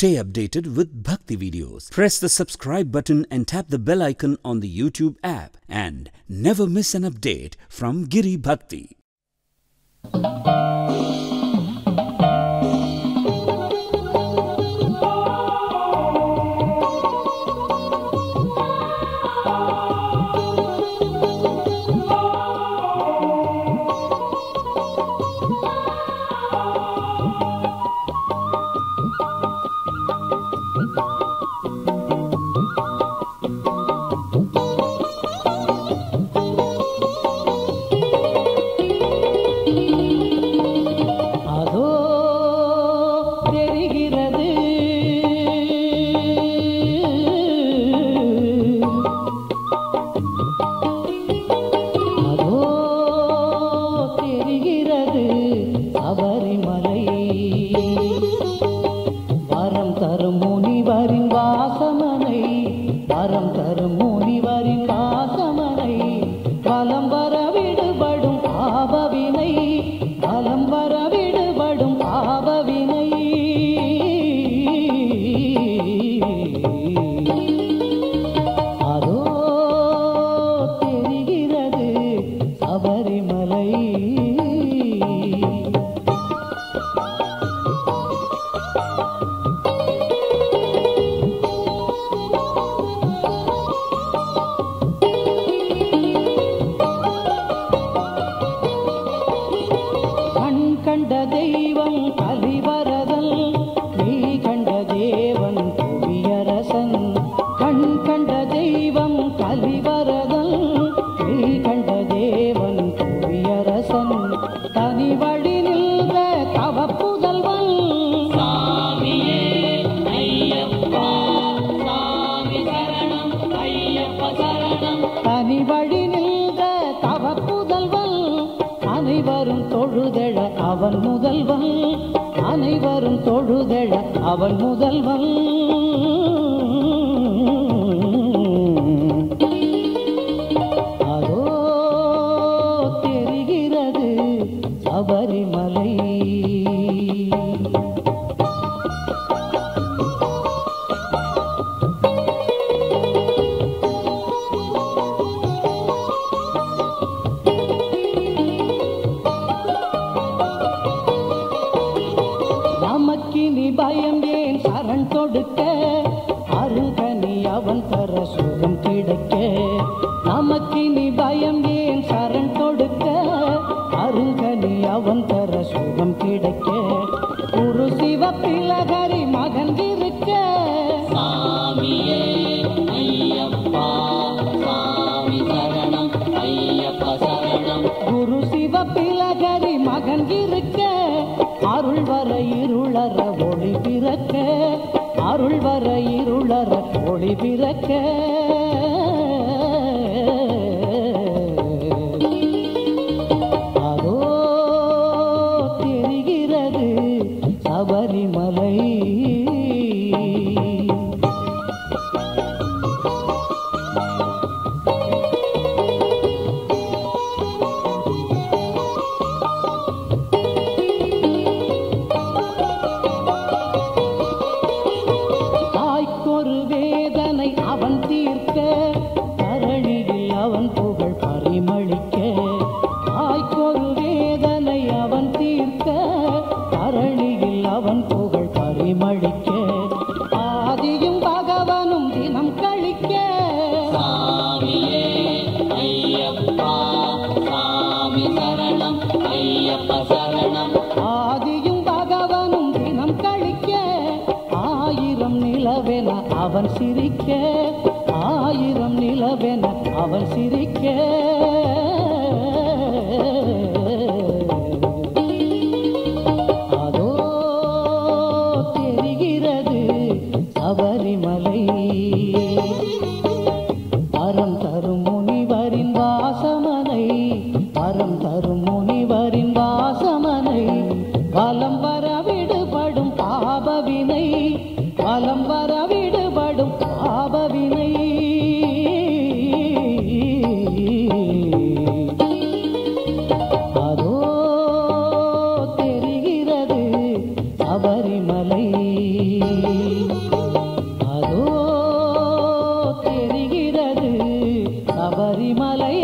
Stay updated with Bhakti videos. Press the subscribe button and tap the bell icon on the YouTube app and never miss an update from Giri Bhakti. அதோ தெரிகிறது அதோ தெரிகிறது சபரிமலை வரம் தரும் முனிவரின் வாசமனை வரம் தரும் முனிவரின் வாசமனை வலம் வர விடுபடும் பாவவினை வலம் வர விடுபடும் பாவவினை அதோ தெரிகிறது சபரிமலை கண் கண்ட தெய்வம் கலிவரதல் நீ கண்ட தேவன் புவியரசன் கண் கண்ட தெய்வம் கலிவரதல் நீ கண்ட தேவன் புவியரசன் தனி வழி நின்ற தவ புதல்வன் தனி வழி நின்ற தவ புதல்வன் அனைவரும் தொழுதெழ அவன் முதல்வன் அனைவரும் தொழுதெழ அவன் முதல்வன் அதோ தெரிகிறது சபரிமலை நமக்கினி பயம் ஏன் சரண் கொடுக்க அருகனி அவன் தர சுகம் கிடைக்க நமக்கினி பயம் ஏன் சரண் கொடுக்க அருகனி அவன் தர சுகம் கிடைக்க குரு சிவ பிலகரி மகன் இருக்க குரு சிவ பிலகரி மகன் இருக்க அருள் வர இருளற ஒளி பிறக்க அருள் வர இருளற ஒளி பிறக்க அதோ தெரிகிறது சபரிமலை தாய்க்கொரு வேதனை அவன் தீர்க்க தரணியில் அவன் புகழ் பரிமளிக்க தாய்க்கொரு வேதனை அவன் தீர்க்க தரணியில் அவன் புகழ் பரிமளிக்க ஆதியும் பகவனும் தினம் கழிக்க ஆதியும் பகவனும் தினம் கழிக்க ஆயிரம் நிலவென அவன் சிரிக்க ஆயிரம் நிலவென அவன் சிரிக்க அதோ தெரிகிறது சபரிமலை வரம் தரும் முனிவரின் வாசமனை வரம் தரும் முனிவரின் வாசமனை வலம் வர விடுபடும் பாபவினை வலம் வர விடுபடும் பாபவினை அதோ தெரிகிறது சபரிமலை அதோ தெரிகிறது சபரிமலை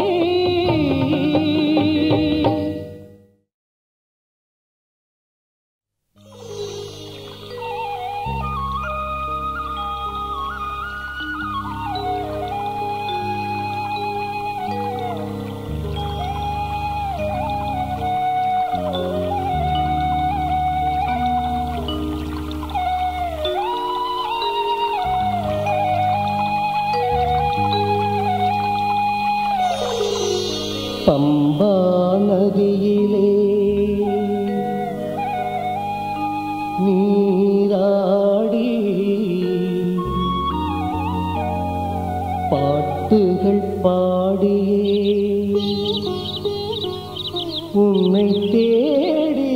பம்பா நதியிலே நீராடி பாட்டுகள் பாடியே உன்னை தேடி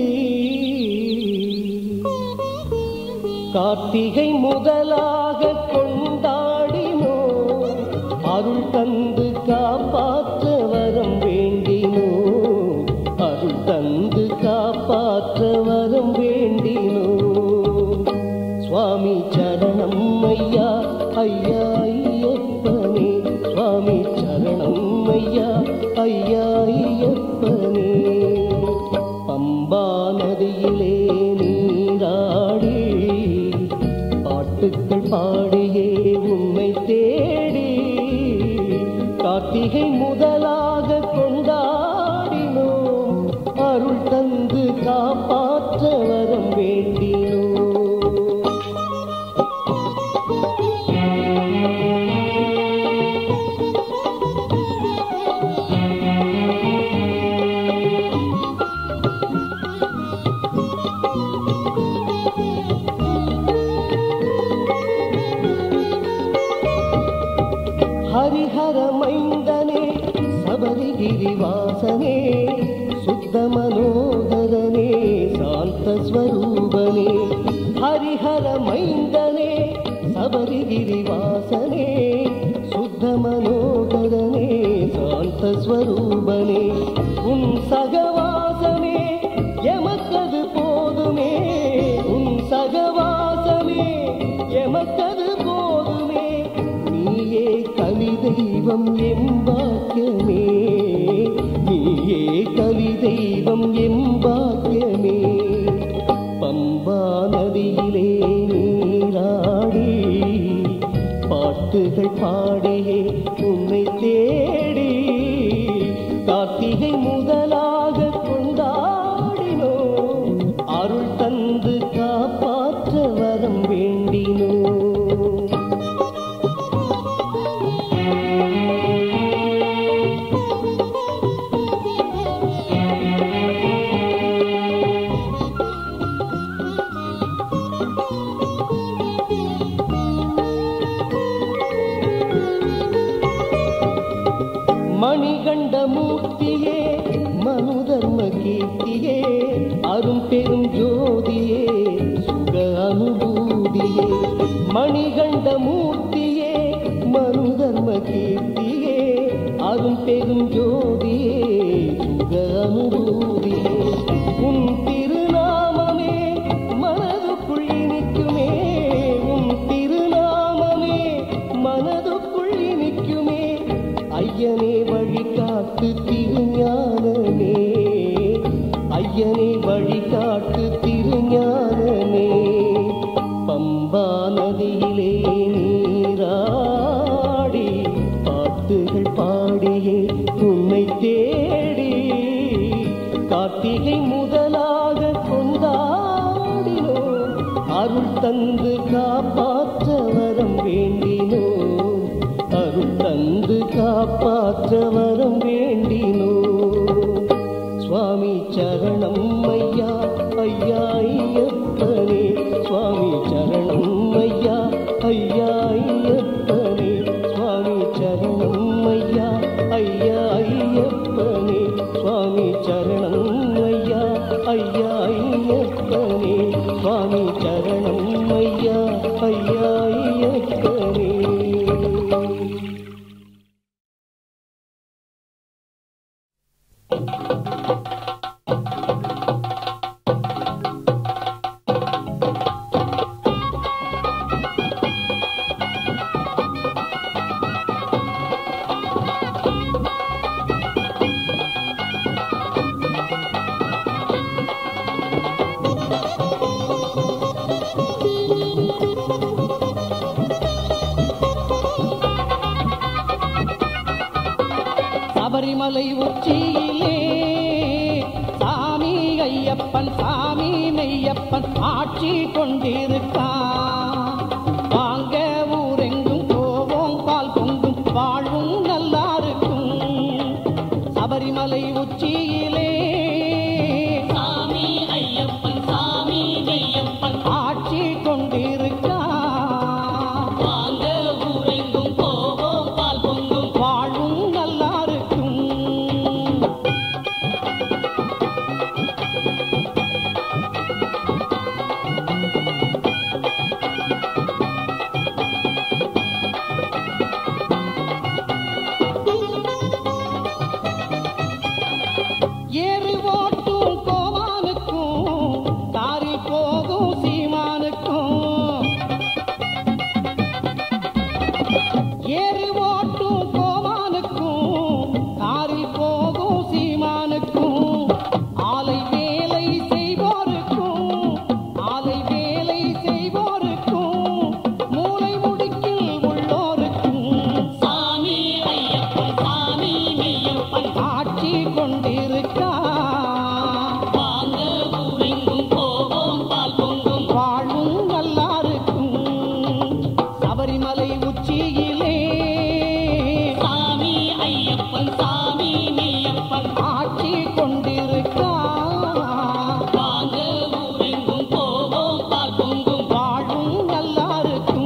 கார்த்திகை முதலாக கொண்டாடினோ அருள் தந்து காப்பாற்ற வரம் வேண்டினோ அருள் தந்து காப்பாற்ற வரம் வேண்டினோ சுவாமி சரணம் ஐயா ஐயா ஐயப்பனே சுவாமி சரணம் ஐயா ஐயா ஐயப்பனே பம்பா நதியிலே நீராடி பாட்டுக்கள் பாடியே உன்னை தேடி கார்த்திகை முதலாக கொண்டாடினோம் அருள் தந்து காப்பாற்ற வரம் வேண்டினோம் ஹரிஹர மைந்தனே சபரிகிரி வாசனே சுத்த மனோகரனே சாந்த ஸ்வரூபனே ஹரிஹர மைந்தனே சபரிகிரி வாசனே சுத்த மனோகரனே சாந்த ஸ்வரூபனே உன் சகவாசமே எமக்கது போதுமே உன் சகவாசமே எமக்கது போதுமே நீயே கலி தெய்வம் எம்பாக்கியமே நீயே கலி தெய்வம் எம்பாக்கியமே பம்பா நதியிலே நீராடி பாட்டுகள் பாடியே உன்னை தேடி கார்த்திகை முதலாக கொண்டாடினோ அருள் தந்து காப்பாற்ற வரம் வேண்டினோ மணிகண்ட மூர்த்தியே மனு தர்ம கீர்த்தியே அரும் பெரும் ஜோதியே சுக அனுபூதியே மணிகண்ட மூர்த்தியே மனு தர்ம கீர்த்தியே அரும் பெரும் ஜோதியே சுக அனுபூதியே உன் திருநாமமே மனதுக்குள் இனிக்குமே உன் திருநாமமே மனதுக்குள் இனிக்குமே ஐயனே வழிகாட்டு திருஞானமே ஐயனே வழிகாட்டு திருஞானமே பம்பா நதியிலே நீராடி பாட்டுகள் பாடியே உன்னை தேடி கார்த்திகை முதலாக கொண்டாடினோ அருள் தந்து காப்பாற்ற வரம் வேண்டினோ அருள் தந்து காப்பாற்ற வரம் வேண்டினோ சுவாமி சரணம் ஐயா ஐயா ஐயப்பனே சுவாமி சரணம் ஐயா ஐயா ஐயப்பனே சுவாமி சரணம் ஐயா ஐயா ஐயப்பனே சுவாமி சரணம் ஐயா ஐயா ஐயப்பனே சுவாமி சரணம் ஐயா ஐயா ஐயப்பனே ஆட்சி கொண்டிருக்கான் வாங்க ஊரெங்கும் போவோம் பால் பொங்கும் வாழ்வும் நல்லா இருக்கும் சபரிமலை உச்சியிலே சாமி ஐயப்பன் சாமி மெய்யப்பன் ஆட்சி கொண்டிருக்கான் வாங்க ஊரெங்கும் போவோம் பால் பொங்கும் வாழ்வும் நல்லா இருக்கும் ஏறு ஓட்டும் கோமானுக்கும் தாரில் போகும் சீமானுக்கும் ஏறு ஓட்டும் கோமானுக்கும் தாரில் போகும் சீமானுக்கும் ஆலை வேலை செய்வோருக்கும் ஆலை வேலை செய்வோருக்கும் மூளை முடுக்கில் உள்ளோருக்கும் சாமி ஐயப்பன் சாமி மெய்யப்பன் ஆட்சி கொண்டிருக்கா வாங்க ஊரெங்கும் போவோம் பால் பொங்கும் வாழும் நல்லா இருக்கும் சபரிமலை உச்சியிலே சாமி ஐயப்பன் சாமி மெய்யப்பன் ஆட்சி கொண்டிருக்கா வாங்க ஊரெங்கும் போவோம் பால் பொங்கும் வாழும் நல்லா இருக்கும்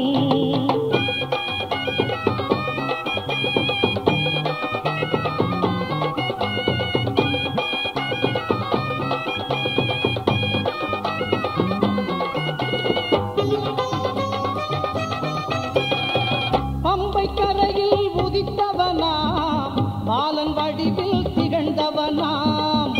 பம்பை கரையில் உதித்தவனாம் பாலன் வடிவில் திகழ்ந்தவனாம்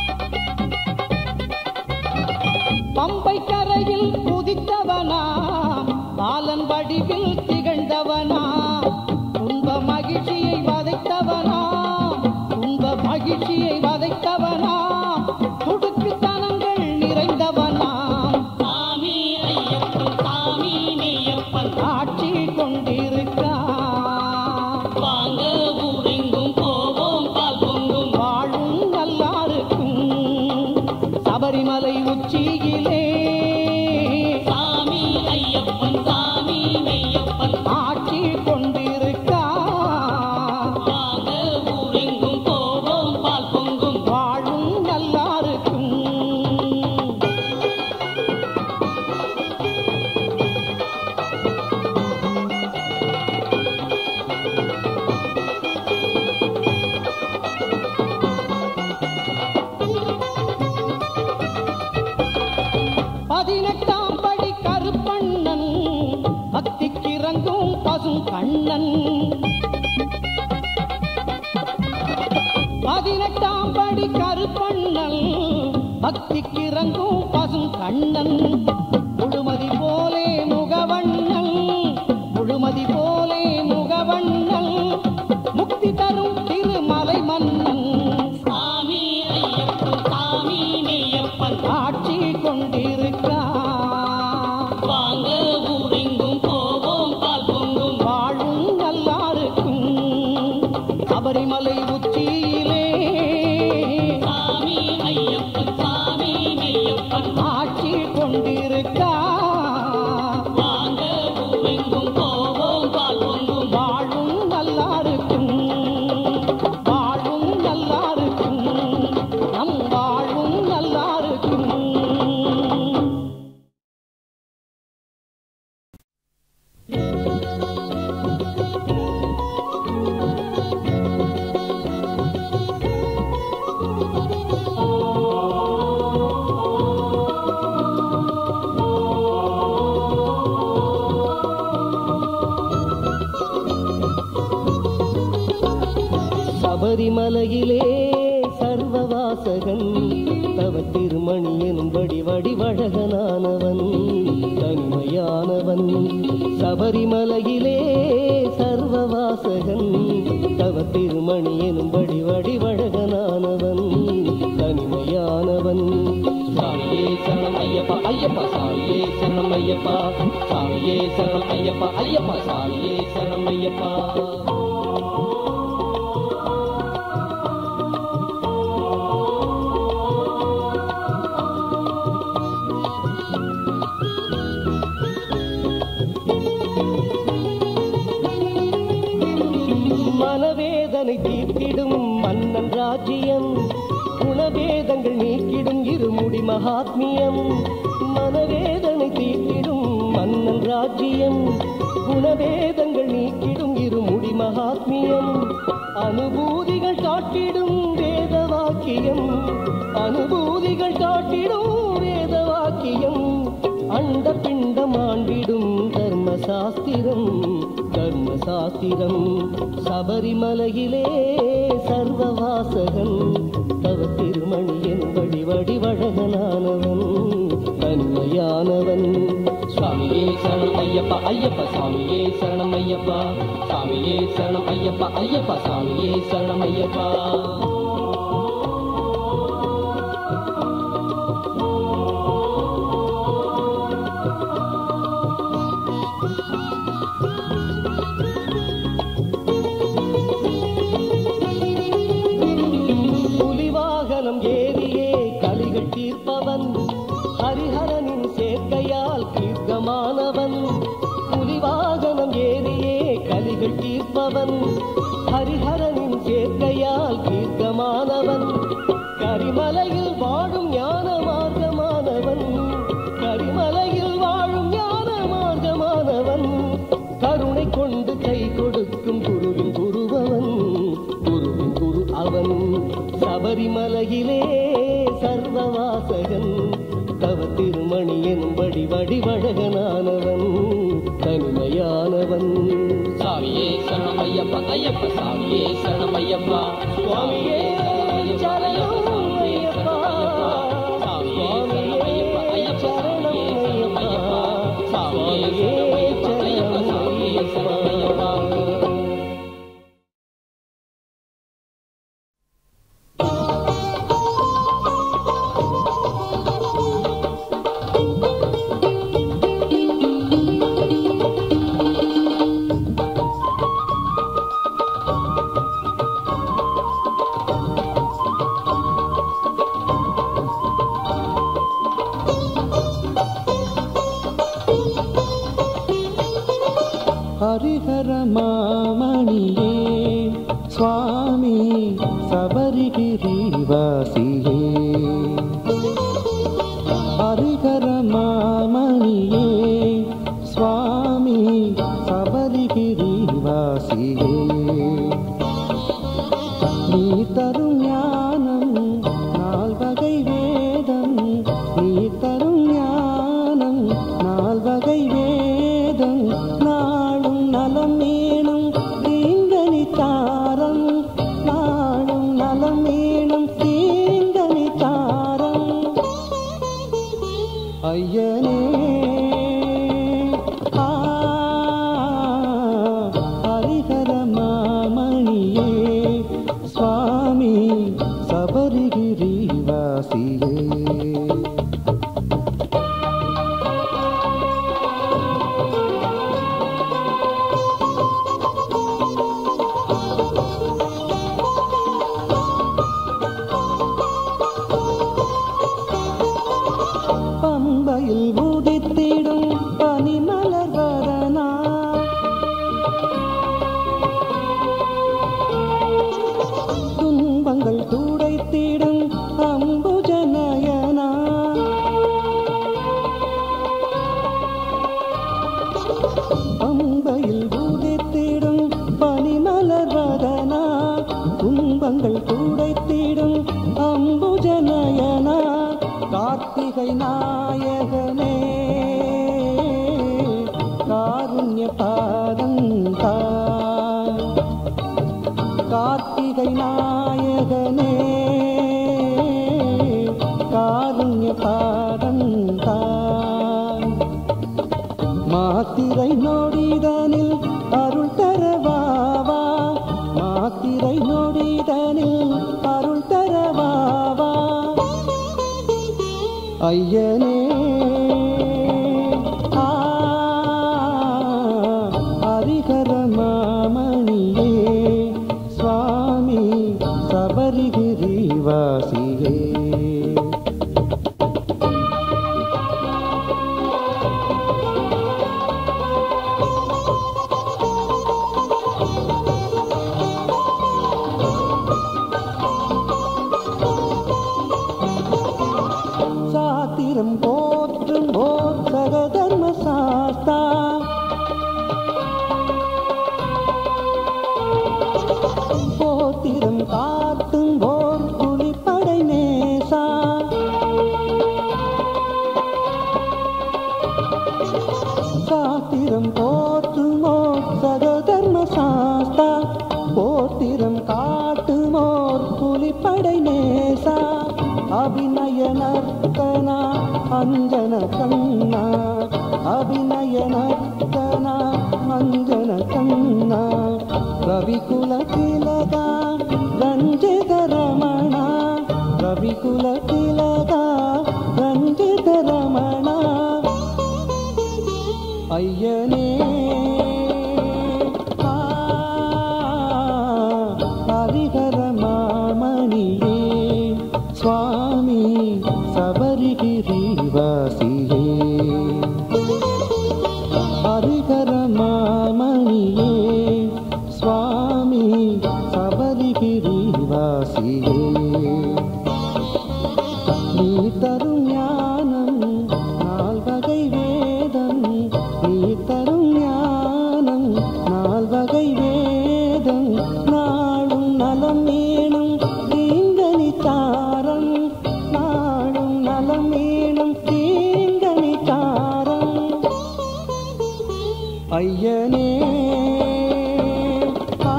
பம்பை கரையில் உதித்தவனாம் பாலன் வடிவில் திகழ்ந்தவனாம் துன்ப மகிழ்ச்சியை வதைத்தவனாம் துன்ப மகிழ்ச்சியை வதைத்தவனாம் துடுக்குத்தனங்கள் நிறைந்தவனாம் சாமி ஐயப்பன் சாமி மெய்யப்பன் ஆட்சி கொண்டிருக்கா வாங்க ஊரெங்கும் போவோம் பால் பொங்கும் வாழும் நல்லா இருக்கும் சபரிமலை உச்சியிலே சாமி ஐயப்பன் சாமி மெய்யப்பன் ஆட்சி கொண்டிருக்கா வாங்க ஊரெங்கும் போவோம் பால் பொங்கும் வாழும் நல்லா இருக்கும் பதினெட்டாம் படி கருப்பண்ணன் பக்திக்கு இறங்கும் பசும் கண்ணன் பதினெட்டாம் படி கருப்பண்ணன் பக்திக்கு இறங்கும் பசும் கண்ணன் முழுமதி போலே முகவண்ணன் முழுமதி போலே முகவண்ணன் முக்தி தரும் திருமலை மன்னன் சாமி ஐயப்பன் சாமி மெய்யப்பன் ஆட்சி கொண்டிருக்கா வாங்க ஊரெங்கும் போவோம் பால் பொங்கும் வாழும் நல்லா இருக்கும் சபரிமலை உச்சியிலே சாமி ஐயப்பன் சாமி மெய்யப்பன் ஆட்சி கொண்டிருக்கா வாங்க ஊரெங்கும் போவோம் பால் பொங்கும் வாழும் நல்லா இருக்கும் வாழும் நல்லா இருக்கும் நம் வாழும் நல்லா இருக்கும் சபரிமலையிலே சர்வவாசகன் தவ திருமணி எனும்படி வடிவழகனானவன் தனிமையானவன் சபரிமலையிலே சர்வவாசகன் தவ திருமணி எனும்படி வடிவழகனானவன் தனிமையானவன் சாமியே சரணம் ஐயப்பா ஐயப்பா சாமியே சரணம் ஐயப்பா சாமியே சரணம் ஐயப்பா ஐயப்பா சாமியே சரணம் ஐயப்பா மனவேதனை தீர்த்திடும் மன்னன் ராஜ்யம் குணவேதங்கள் நீக்கிடும் இருமுடி மகாத்மியம் மனவேதனை தீர்த்திடும் மன்னன் ராஜ்யம் குணவேதங்கள் நீக்கிடும் இருமுடி மகாத்மியம் அனுபூதிகள் காட்டிடும் வேத வாக்கியம் அனுபூதிகள் காட்டிடும் வேத வாக்கியம் அண்ட பிண்டம் ஆண்டிடும் தர்ம சாஸ்திரம் தர்ம சாஸ்திரம் சபரிமலையிலே சர்வ வாசகன் தவ திருமணி என்படி வடிவழகனானவன் தன்மையானவன் சுவாமியே சரணம் ஐயப்பா ஐயப்பா சுவாமியே சரணம் ஐயப்பா சுவாமியே சரணம் ஐயப்பா ஐயப்பா சுவாமியே சரணம் ஐயப்பா புலிவாகனம் ஏறியே கலிகள் தீர்ப்பவன் ஹரிஹரனின் சேர்க்கையால் தீர்க்கமானவன் புலிவாகனம் ஏறியே கலிகள் தீர்ப்பவன் ஹரிஹரனின் சேர்க்கையால் தீர்க்கமானவன் கரிமலையில் வாழும் ஞான மார்க்கமானவன் கரிமலையில் வாழும் ஞான மார்க்கமானவன் கருணை கொண்டு கை கொடுக்கும் குருவின் குருவவன் குருவின் குரு அவன் சபரிமலையிலே சர்வவாசகன் தவ திருமணி என்படி வடிவழகனானவன் தனிமையானவன் சாமியே சரணம் ஐயப்பா ஐயப்பா சாமியே சரணம் ஐயப்பா சுவாமியே சரணம் ஐயப்பா சாமியே சரணம் ஐயப்பா ஐயப்பா சாமியே சரணம் ஐயப்பா சாமியே சரணம் ஐயப்பா ஐயப்பா சாமியே சரணம் ஐயப்பா ஹரிஹர மாமணியே சுவாமி சபரிகிரிவாசியே ஹரிஹர மாமணியே சுவாமி சபரிகிரிவாசியே நீ தரும் ஞானம் நால்வகை வேதம் நீ தரும் ஞானம் நால்வகை வேதம் நாளும் நலம் வேணும் தீங்கனி தாரம் நாளும் நலம் வேணும் தீங்கனி தாரம் ஐயனே ஆ, ஹரிஹர மாமணியே சுவாமி சபரிகிரிவாசியே பம்பையில் உதித்திடும் பனிமலர் வரனா துன்பங்கள் துடைத்திடும் அம்புஜனயனா பம்பையில் உதித்திடும் பனிமலர் வரனா துன்பங்கள் துடைத்திடும் அம்புஜனயனா கார்த்திகை நாயகனே காருண்ய பாதந்தா கார்த்திகை நாயகனே காருண்ய பாதந்தா மாத்திரை நொடிதனில் அருள் தரவாவா மாத்திரை நொடிதனில் அருள் தரவாவா ஐயனே ஆ, ஹரிஹர மாமணியே சுவாமி சபரிகிரிவாசியே சாஸ்திரம் போற்றுமோ சகதர்ம சாஸ்தா போத்திரம் காட்டுமோர் புலிப்படை நேசா அபிநய நர்த்தனா அஞ்சன கண்ணா அபிநய நர்த்தனா அஞ்சன கண்ணா ரவிகுல திலகா ரஞ்சித ரமணா ரவிகுல திலகா ரஞ்சித ரமணா ஐயனே ஆ, ஹரிஹர மாமணியே சுவாமி சபரிகிரிவாசியே ஹரிஹர மாமணியே சுவாமி சபரிகிரிவாசியே நீ தரும் ஞானம் நால்வகை வேதம் நீ தரும் ஞானம் நால்வகை வேதம் நாளும் நலம் வேணும் தீங்கனி தாரம் நாளும் நலம் வேணும் தீங்கனி தாரம் ஐயனே ஆ,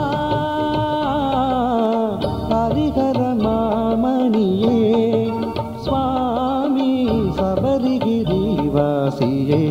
ஹரிஹர மாமணியே சுவாமி சபரிகிரிவாசியே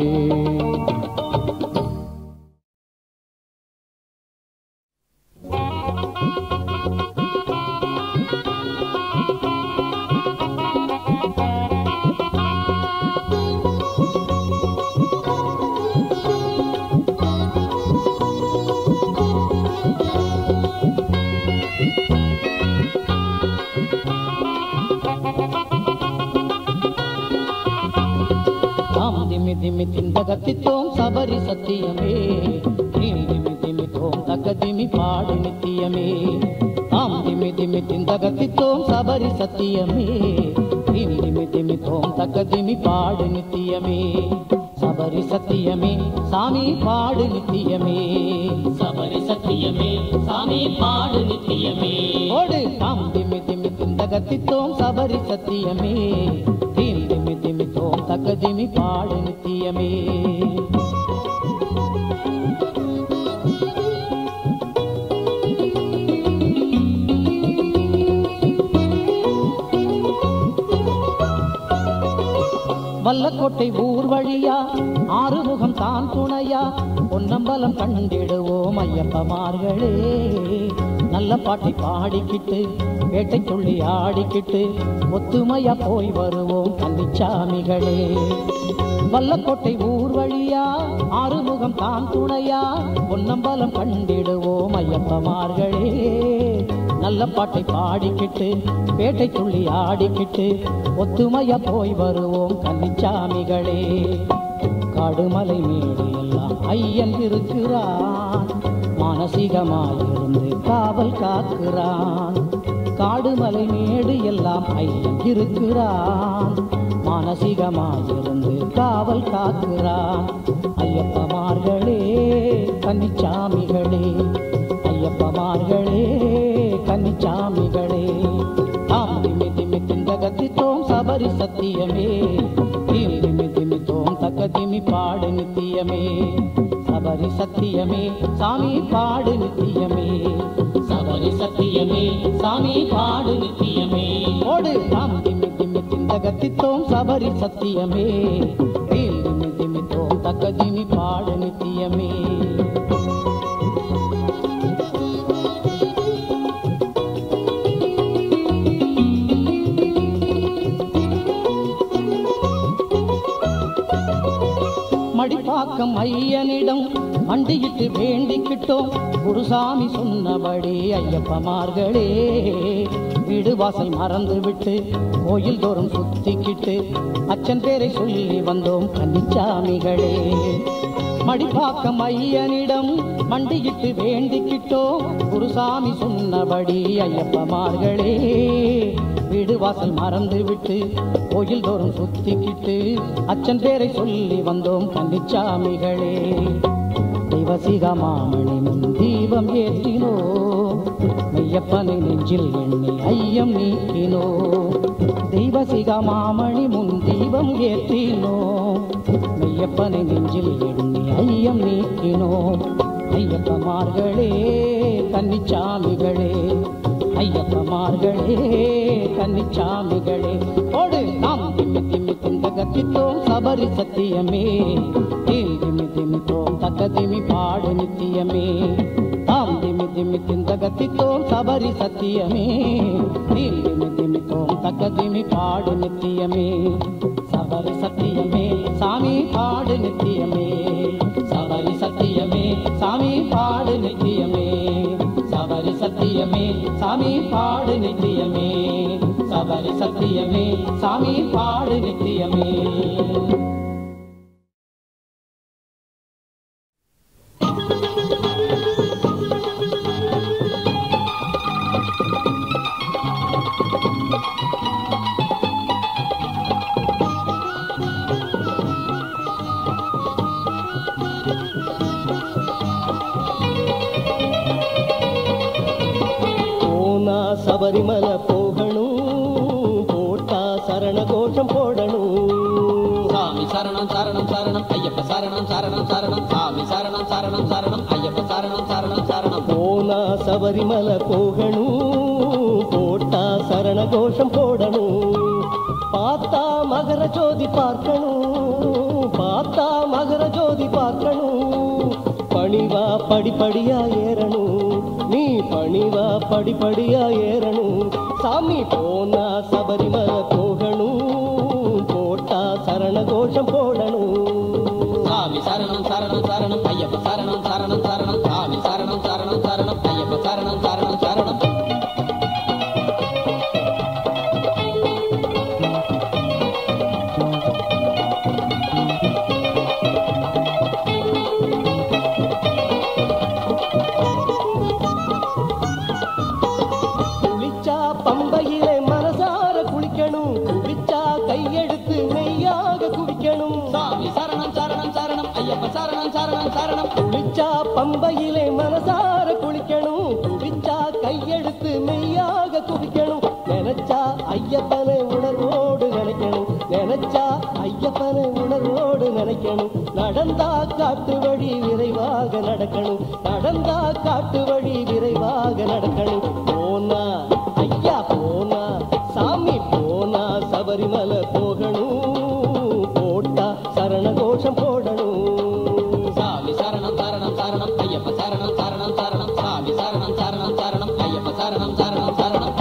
தாம் திமி திமி திண்டகத்தித்தோம் சபரி சத்தியமே நீல் திமி திமி தோம் தக்க திமி பாடு நித்தியமே தாம் திமி திமி திண்டகத்தித்தோம் சபரி சத்தியமே நீல் திமி திமி தோம் தக்க திமி பாடு நித்தியமே சபரி சத்தியமே சாமி பாடு நித்தியமே சபரி சத்தியமே சாமி பாடு நித்தியமே ஓடு தாம் திமி திமி திண்டகத்தித்தோம் சபரி சத்தியமே தீம் திமி திமி தோம் தக்க திமி பாடு நித்தியமே வல்லக்கோட்டை ஊர் வழியா ஆறுமுகம் தான் துணையா பொன்னம்பலம் கண்டிடுவோம் ஐயப்பமார்களே நல்ல பாட்டை பாடிக்கிட்டு வேட்டை துள்ளி ஆடிக்கிட்டு ஒத்துமையா போய் வருவோம் கன்னிச்சாமிகளே வல்லக்கோட்டை ஊர் வழியா ஆறுமுகம் தான் துணையா பொன்னம்பலம் கண்டிடுவோம் ஐயப்பமார்களே நல்ல பாட்டை பாடிக்கிட்டு பேட்டை துள்ளி ஆடிக்கிட்டு ஒத்துமையா போய் வருவோம் கன்னிச்சாமிகளே காடுமலை மேடு எல்லாம் ஐயன் இருக்கிறான் மானசீகமாயிருந்து காவல் காக்கிறான் காடுமலை மேடு எல்லாம் ஐயன் இருக்கிறான் மானசீகமாயிருந்து காவல் காக்கிறான் ஐயப்பமார்களே கன்னிச்சாமிகளே ஐயப்பமார்களே கன்னிச்சாமிகளே ஆம் திமி திமி திண்டகத்தித்தோம் சபரி சத்தியமே தீம் திமி திமித்தோம் தக்க திமி பாடு நித்தியமே சபரி சத்தியமே சாமி பாடு நித்தியமே சபரி சத்தியமே சாமி பாடு நித்தியமே ஓடு தாம் திமி திமி திண்டகத்தித்தோம் சபரி சத்தியமே தீம் திமி திமித்தோம் தக்க திமி பாடு நித்தியமே மடிப்பாக்கம் ஐயனிடம் மண்டியிட்டு வேண்டிக்கிட்டோம் குருசாமி சொன்னபடி ஐயப்பமார்களே வீடு வாசல் மறந்து விட்டு கோயில் தோறும் சுத்திக்கிட்டு அச்சன் பேரை சொல்லி வந்தோம் கன்னிச்சாமிகளே மடிப்பாக்கம் ஐயனிடம் மண்டியிட்டு வேண்டிக்கிட்டோம் குருசாமி சொன்னபடி ஐயப்பமார்களே வீடு வாசல் மறந்து விட்டு கோயில் தோறும் சுத்திக்கிட்டு அச்சன் பேரை சொல்லி வந்தோம் கன்னிச்சாமிகளே தெய்வசிக மாமணி முன் தீபம் ஏற்றினோ மெய்யப்பனை நெஞ்சில் எண்ணி ஐயம் நீக்கினோ தெய்வசிக மாமணி முன் தீபம் ஏற்றினோ மெய்யப்பனை நெஞ்சில் எண்ணி ஐயம் ஐயப்பமார்களே கன்னிச்சாமிகளே ஐயப்பமார்களே கன்னிச்சாமிகளே ஓடு நாம் திம்மி திம்மி திந்தகத்தித்தோம் சபரி சத்தியமே தீம் திமி திமித்தோம் தக்க திமி பாடு நித்தியமே தாம் திமி திமி திந்தகத்தித்தோம் சபரி சத்தியமே தீம் திமி திமித்தோம் தக்க திமி பாடு நித்தியமே சபரி சத்தியமே சாமி பாடு நித்தியமே சபரி சத்தியமே சாமி பாடு நித்தியமே சபரி சத்தியமே சாமி பாடு நித்தியமே சபரி சத்தியமே சாமி பாடு நித்தியமே போனா சபரிமலை போகணும் போட்டா சரண கோஷம் போடணும் சாமி சரணம் சரணம் சரணம் ஐயப்ப சரணம் சரணம் சரணம் சாமி சரணம் சரணம் சரணம் ஐயப்ப சரணம் சரணம் சரணம் போனா சபரிமலை போகணும் போட்டா சரண கோஷம் போடணும் பார்த்தா மகர ஜோதி பார்க்கணும் பார்த்தா மகர ஜோதி பார்க்கணும் பணிவா படிப்படியா ஏறணும் நீ பணிவா படிப்படியா ஏறணும் சாமி போனா சபரிமலை போகணும் போட்டா சரண கோஷம் போடணும் சாமி சரணம் சரணம் சரணம் ஐயப்ப சரணம் சரணம் சரணம் சாமி சரணம் சரணம் சரணம் ஐயப்ப சரணம் சரணம் சரணம் குளிச்சா பம்பையிலே மனசார குளிக்கணும் குளிச்சா கையெடுத்து மெய்யாக குடிக்கணும் சாமி சரணம் சரணம் சரணம் ஐயப்ப சரணம் சரணம் சரணம் குளிச்சா பம்பையிலே மனசார குளிக்கணும் குளிச்சா கையெடுத்து மெய்யாக குடிக்கணும் நினைச்சா ஐயப்பனை உணர்வோடு நினைக்கணும் நினைச்சா ஐயப்பனை உணர்வோடு நினைக்கணும் நடந்தா காட்டு வழி விரைவாக நடக்கணும் நடந்தா காட்டு வழி விரைவாக நடக்கணும் போனா ஐயா போனா சாமி போனா சபரிமலை போகணும் போட்டா சரண கோஷம் போடணும் சாமி சரணம் சரணம் சரணம் ஐயப்ப சரணம் சரணம் சரணம் சாமி சரணம் சரணம் சரணம் ஐயப்ப சரணம் சரணம் சரணம்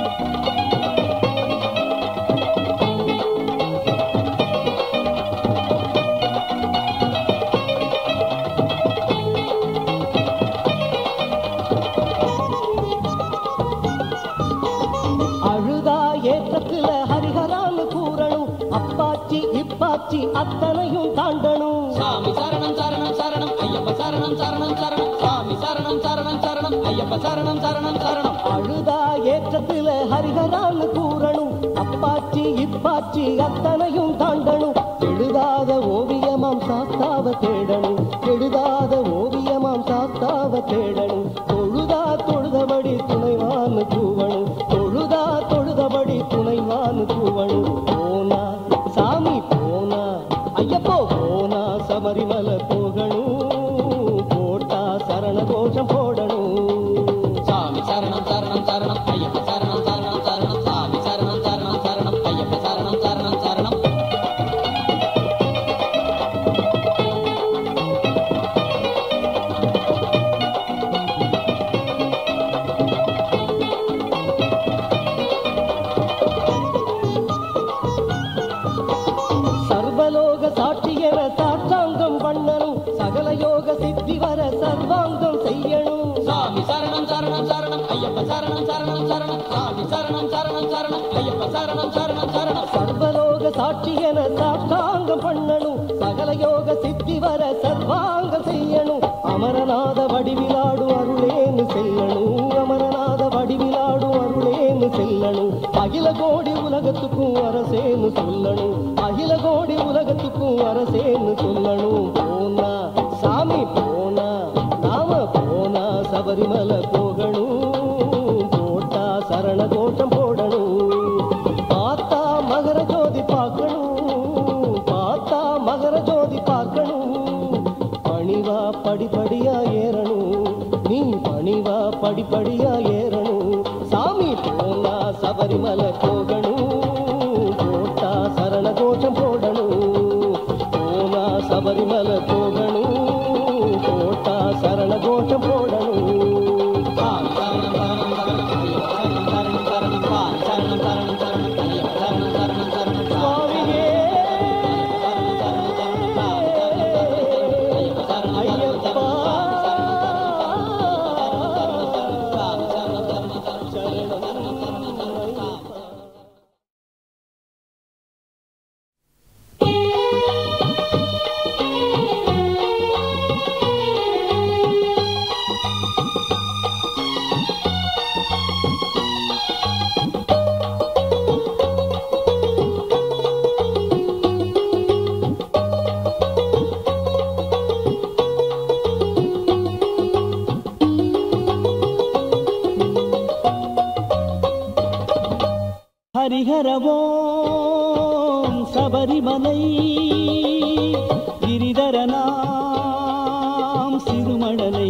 அழுதா ஏற்றத்துல ஹரிஹரான்னு கூறணும் அப்பாச்சி இப்பாச்சி அத்தனையும் தாண்டணும் சாமி சரணம் சரணம் சரணம் ஐயப்ப சரணம் சரணம் சரணம் சாமி சரணம் சரணம் சரணம் ஐயப்ப சரணம் சரணம் சரணம் அழுதா ஏற்றத்துல ஹரிஹரான்னு கூறணும் அப்பாச்சி இப்பாச்சி அத்தனையும் தாண்டணும் எழுதாத ஓவியமாம் சாஸ்தாவ தேடணும் எழுதாத ஓவியமாம் சாஸ்தாவ தேடணும் தொழுதா தொழுதபடி துணைவான்னு கூவணும் தொழுதா தொழுதபடி துணைவான்னு கூவணும் போனா சாமி போனா ஐயப்போ போனா சபரிமலை போகணும் போட்டா சரண கோஷம் போடணும் சாமி சரணம் சரணம் சரணம் ஐயப்ப சரணம் சரணம் சரணம் சாமி சரணம் சரணம் சரணம் ஐயப்ப சரணம் சரணம் சரணம் சர்வலோக சாட்சியர சாட்சாங்கம் பண்ணணும் சகல யோக சித்தி வர சர்வாங்கம் செய்யணும் சாமி சரணம் சரணம் சரணம் ஐயப்ப சரணம் சரணம் சரணம் சாமி சரணம் சரணம் சரணம் ஐயப்ப சரணம் சரணம் சரணம் சர்வலோக சாட்சியன சாட்சாங்கம் பண்ணணும் சகல யோக சித்தி வர சர்வாங்கம் செய்யணும் அமரநாத வடிவிலாடு அருளேன்னு செல்லணும் அமரநாத வடிவிலாடு அருளேன்னு செல்லணும் அகில கோடி உலகத்துக்கும் அரசேன்னு சொல்லணும் அகில கோடி உலகத்துக்கும் அரசேன்னு சொல்லணும் போனா சாமி போனா நாம போனா சபரிமலை போகணும் போட்டா சரண கோஷம் போடணும் பார்த்தா மகர ஜோதி பார்க்கணும் பார்த்தா மகர ஜோதி பார்க்கணும் பணிவா படிப்படியா ஏறணும் நீ பணிவா படிப்படியா ஏறணும் சாமி போனா சபரிமலை போகணும் போட்டா சரண கோஷம் போடணும் போனா சபரிமலை போகணும் போட்டா சரண கோஷம் போடணும் ஹரிஹரவோம் சபரிமலை கிரிதரனாம் சிறுமணலை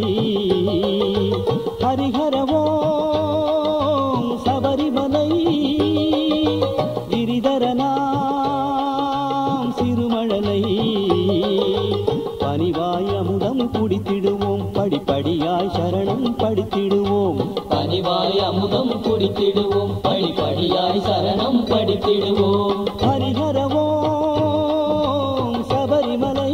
ஹரிஹரவோம் சபரிமலை கிரிதரனாம் சிறுமணலை பனிவாய் அமுதம் குடித்திடுவோம் படிப்படியாய் சரணம் படித்திடுவோம் பனிவாய் அமுதம் குடித்திடுவோம் படிப்படியாய் சரணம் படித்திடுவோம் ஹரிஹரவோம் சபரிமலை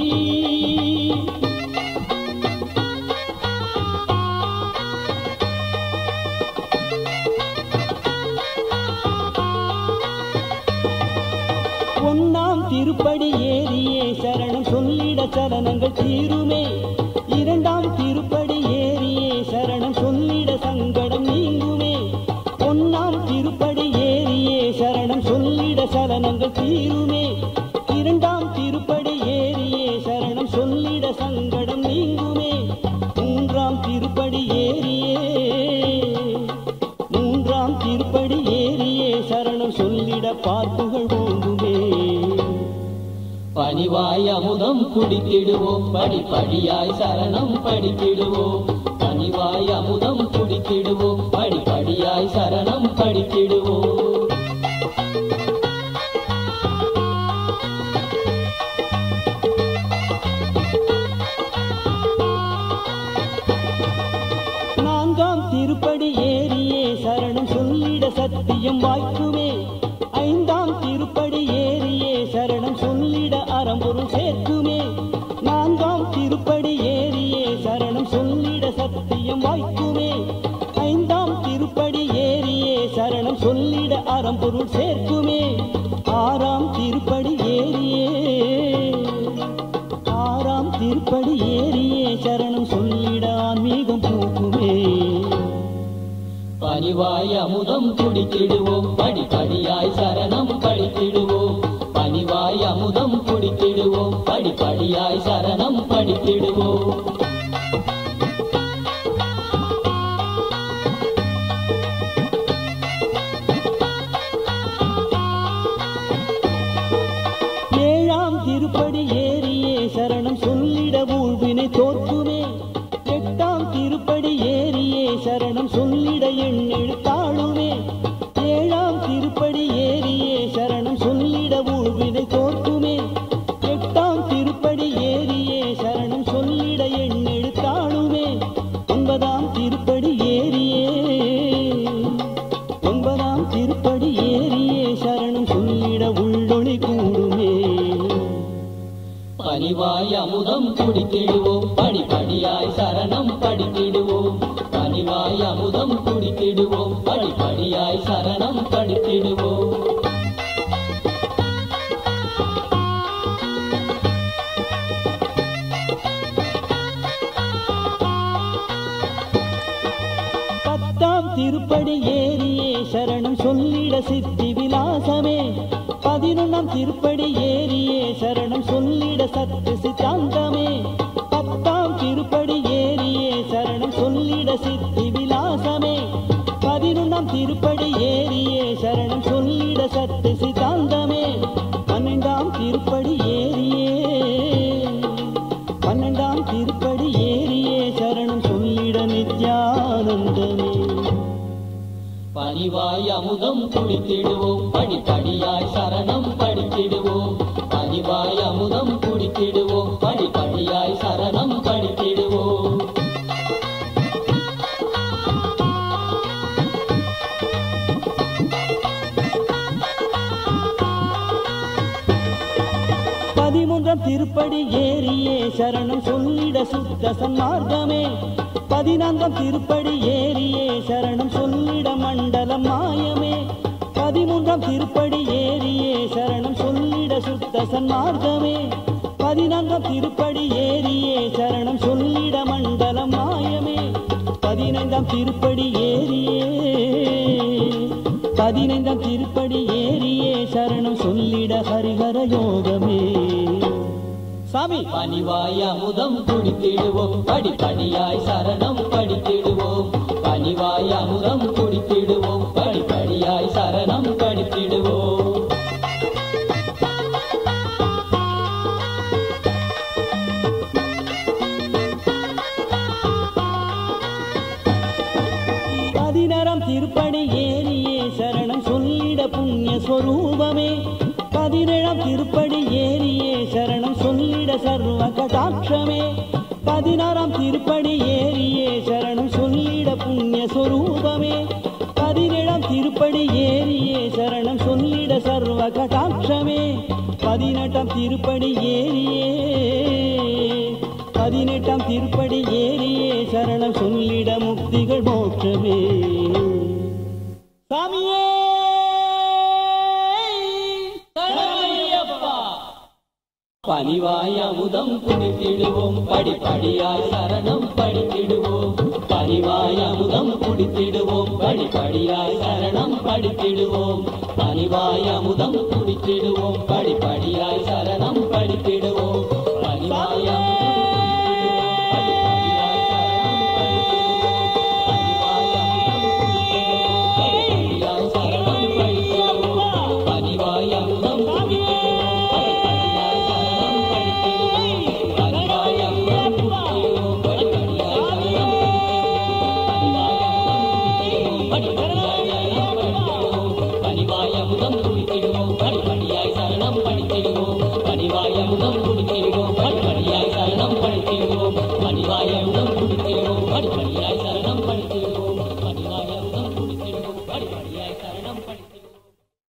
ஒன்னாம் திருப்படி ஏறியே சரணம் சொல்லிட சரணங்கள் தீருமே இரண்டாம் திருப்படி ஏறியே சரணம் சொல்லிட சங்கடம் நீங்குமே ஒன்னாம் திருப்படி ஏறியே சரணம் சொல்லிட சரணங்கள் தீருமே இரண்டாம் திருப்படி ஏறியே சரணம் சொல்லிட சங்கடம் நீங்குமே மூன்றாம் திருப்படி ஏறியே மூன்றாம் திருப்படி ஏறியே சரணம் சொல்லிட பார்ப்புகள் ஓங்குமே பனிவாய் அமுதம் குடித்திடுவோம் படிப்படியாய் சரணம் படித்திடுவோம் பனிவாய் அமுதம் குடித்திடுவோம் படிப்படியாய் சரணம் படித்திடுவோம் நான்காம் திருப்படி ஏறியே சரணம் சொல்லிட சத்தியம் வாய்க்குமே ஐந்தாம் திருப்படி ஏறியே சரணம் சொல்லிட அறம்பொருள் சேர்க்குமே நான்காம் திருப்படி ஏறியே சரணம் சொல்லிட சத்தியம் வாய்க்குமே ஐந்தாம் திருப்படி ஏறியே சரணம் சொல்லிட அறம்பொருள் சேர்க்குமே ஆறாம் திருப்படி ஏறியே ஆறாம் திருப்படி ஏறியே சரணம் சொல்லிட ஆன்மீகம் பூக்குமே பனிவாய் அமுதம் குடித்திடுவோம் படிப்படியாய் சரணம் படித்திடுவோம் பனிவாய் அமுதம் குடித்திடுவோம் படிப்படியாய் சரணம் படித்திடுவோம் ஏழாம் திருப்படி ஏறியே சரணம் சொல்லிட ஊழ்வினை தோற்குமே எட்டாம் திருப்படி ஏறியே சரணம் சொல்லிட எண்ணெழுத்தாளுமே ஏழாம் திருப்படி ஏறியே சரணம் சொல்லிட ஊழ்வினை தோற்குமே எட்டாம் திருப்படி ஏறியே சரணம் சொல்லிட எண்ணெழுத்தாளுமே ஒன்பதாம் திருப்படி ஏறியே ஒன்பதாம் திருப்படி ஏறியே சரணம் சொல்லிட உள்ளொளி கூடுமே பனிவாய் அமுதம் குடித்திடுவோம் படிப்படியாய் சரணம் படித்திடுவோம் பனிவாய் அமுதம் குடித்திடுவோம் படிப்படியாய் சரணம் படித்திடுவோம் பத்தாம் திருப்படி ஏறியே சரணம் சொல்லிட சித்தி விலாசமே பதினொன்னாம் திருப்படி ஏறியே சரணம் சொல்லிட சத்து சித்தாந்தமே பத்தாம் திருப்படி ஏறியே சரணம் சொல்லிட சித்தி விலாசமே பதினொன்னாம் திருப்படி ஏறியே சரணம் சொல்லிட சத்து சித்தாந்தமே பன்னெண்டாம் திருப்படி ஏறியே பன்னெண்டாம் திருப்படி ஏறியே சரணம் சொல்லிட பணிவாய் அமுதம் குடித்திடுவோம் படிப்படியாய் சரணம் படித்திடுவோம் பணிவாய் அமுதம் குடித்திடுவோம் படிப்படியாய் சரணம் படித்திடுவோம் பதிமூன்றாம் திருப்படி ஏறியே சரணம் சொல்லிட சுத்த சன்மார்க்கமே பதினான்காம் திருப்படி ஏறியே சரணம் சொல்லிட மண்டலம் மாயமே பதிமூன்றாம் திருப்படி ஏறியே சரணம் சொல்லிட சுத்த சன்மார்க்கமே பதினான்காம் திருப்படி ஏறியே சரணம் சொல்லிட மண்டலம் மாயமே பதினைந்தாம் திருப்படி ஏறியே பதினைந்தாம் திருப்படி ஏறியே சரணம் சொல்லிட ஹரிஹர யோகமே சாமி பணிவாய் அமுதம் குடித்திடுவோம் படிப்படியாய் சரணம் படித்திடுவோம் பணிவாய் அமுதம் குடித்திடுவோம் படிப்படியாய் சரணம் படித்திடுவோம் பதினாறாம் திருப்படி ஏறியே சரணம் சொல்லிட புண்ணிய ஸ்வரூபமே பதினேழாம் திருப்படி ஏறியே சரணம் சொல்லிட சர்வ கடாட்சமே பதினாறாம் திருப்படி ஏறியே சரணம் சொல்லிட புண்ணிய ஸ்வரூபமே பதினேழாம் திருப்படி ஏறியே சரணம் சொல்லிட சர்வ கடாட்சமே பதினெட்டாம் திருப்படி ஏறியே பதினெட்டாம் திருப்படி ஏறியே சரணம் சொல்லிட முக்திகள் மோட்சமே சாமியே சரணமையப்பா. பணிவாய் அமுதம் குடித்திடுவோம் படிப்படியாய் சரணம் படித்திடுவோம் பணிவாய் அமுதம் குடித்திடுவோம் படிப்படியாய் சரணம் படித்திடுவோம் பணிவாய் அமுதம் குடித்திடுவோம் படி